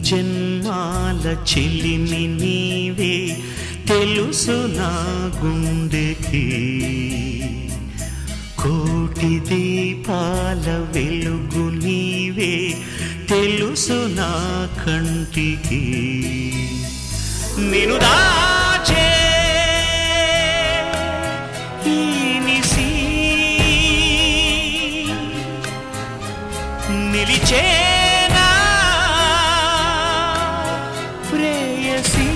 జన్మాల చెలిమి నీవే తెలుసు నా గుండెకి కోటి దీపాల వెలుగు నీవే తెలుసు నా కంటికి నిను దాచే ఈ నిశి నిలిచేనా ప్రేయసి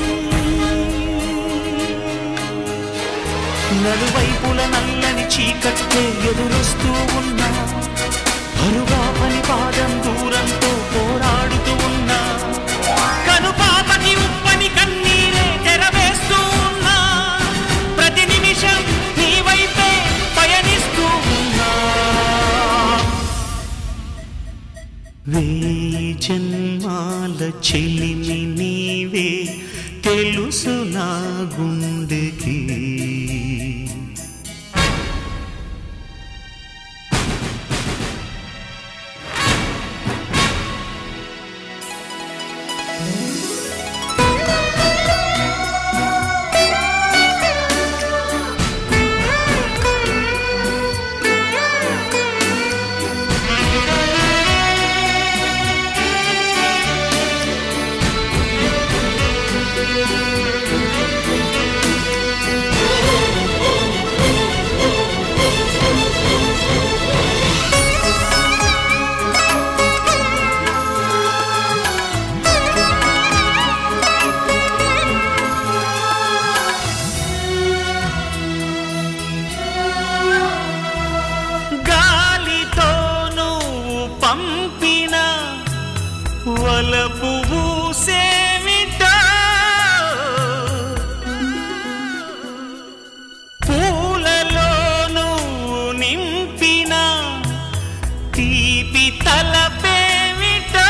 నలువైపుల నల్లని చీకట్టే ఎదురొస్తూ ఉన్నా అరుగా పని పాదం దూరంతో పోరాడుతూ ఉన్నా కనుపాపకి ఉప్పని కన్నీరే తెరవేస్తూ ఉన్నా ప్రతి నిమిషం నీ వైపే పయనిస్తూ ఉన్నా వేయి జన్మాల చెలిమి నీవే తెలుసు నా గుండెకి గాలితో నువ్వు పంపిన వలపు సేమిటో పూలలో నువ్వు నింపిన తీపి తలపేమిటో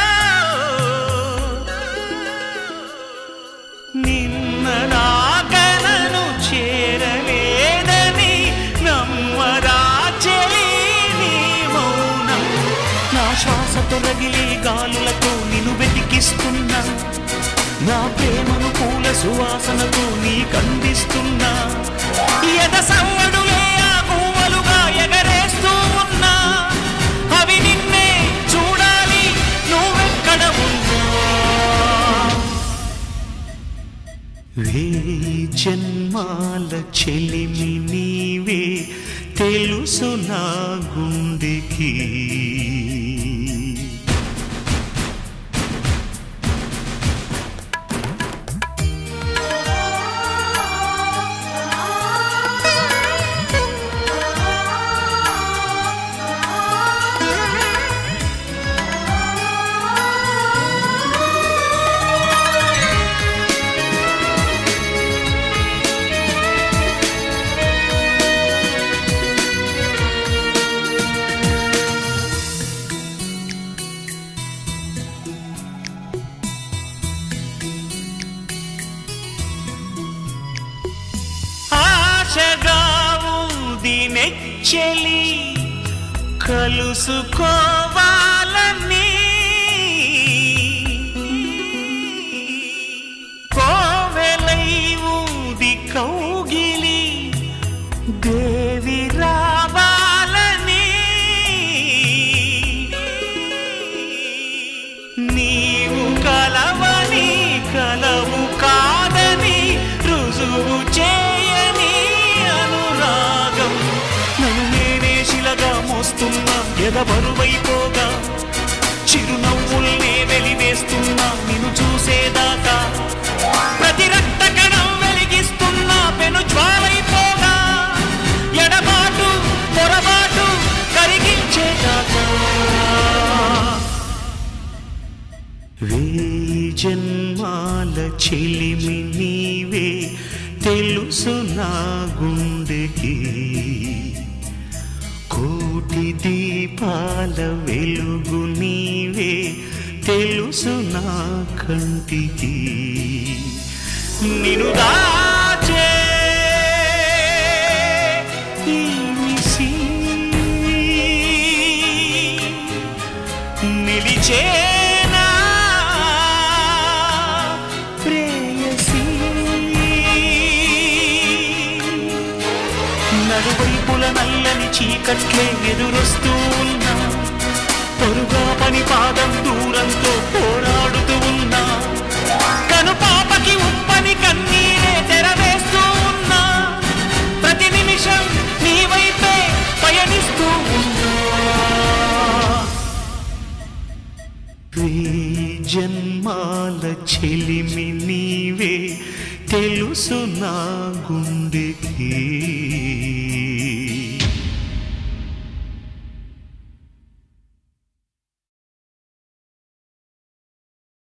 నిన్న నాగనను చేరలేదని నమ్మరా చెలి నీ మౌనం నా శ్వాసతో రగిలే గాలులతో నిన్ను వెతికిస్తున్నా నా ప్రేమను పూల సువాసనతో నీ కందిస్తున్నా ఎద సవ్వడులే ఆ పువ్వులుగా ఎగరేస్తూ ఉన్నా అవి నిన్నే చూడాలి నువ్వెక్కడ ఉన్నా వేయి జన్మాల చెలిమి నీవే తెలుసు నా గుండెకి ఆశగా ఉంది నెచ్చలి కలుసుకోవాలని కోవెలై ఊది కౌగిలి దేవి రావాలని నీవు కలవని కలవు కాదని రుజువు చేయని అనురాగం నన్ను నేనే శిలగా మోస్తున్నా ఎదబరువైపోగా చిరునవ్వుల్నే వెలివేస్తున్నా నిన్ను చూసేదాకా ప్రతి రక్త కణం వెలిగిస్తున్నా పెను జ్వాలైపోగా ఎడబాటు పొరబాటు కరిగించేదాకా వేయి జన్మాల చెలిమి నీవే తెలుసు నా గుండెకి కోటి దీపాల వెలుగు నీవే తెలుసు నా కంటికి నిను దాచే ఈ నిశి నిలిచేనా చీకట్లే ఎదురొస్తూ ఉన్నా పొరుగా పని పాదం దూరంతో పోరాడుతూ ఉన్నా కను పాపకి ఉప్పని కన్నీరే తెరవేస్తూ ఉన్నా ప్రతి నిమిషం నీ వైపే పయనిస్తూ ఉన్నా ఈ జన్మాల చెలిమి నీవే తెలుసు నా గుండెకి